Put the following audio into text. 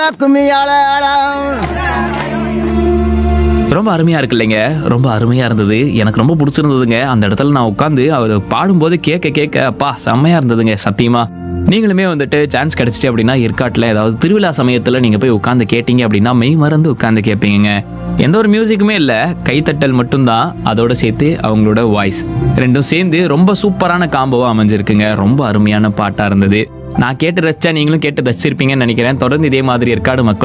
கும்மியால ரொம்ப அருமையா இருக்கு இல்லைங்க ரொம்ப அருமையா இருந்தது எனக்கு ரொம்ப பிடிச்சிருந்ததுங்க அந்த இடத்துல நான் உட்காந்து அவர் பாடும்போது கேட்க கேட்க அப்பா செம்மையா இருந்ததுங்க சத்தியமா நீங்களுமே வந்துட்டு சான்ஸ் கிடைச்சிச்சு அப்படின்னா ஏற்காட்டில் ஏதாவது திருவிழா சமயத்தில் நீங்கள் போய் உட்காந்து கேட்டீங்க அப்படின்னா மெய் மறந்து உட்காந்து கேட்பீங்க எந்த ஒரு மியூசிக்குமே இல்லை கைத்தட்டல் மட்டும்தான் அதோட சேர்த்து அவங்களோட வாய்ஸ் ரெண்டும் சேர்ந்து ரொம்ப சூப்பரான காம்போவாக அமைஞ்சிருக்குங்க ரொம்ப அருமையான பாட்டாக இருந்தது நான் கேட்டு ரசிச்சா நீங்களும் கேட்டு ரசிச்சிருப்பீங்கன்னு நினைக்கிறேன் தொடர்ந்து இதே மாதிரி ஏற்காடு மக்கள்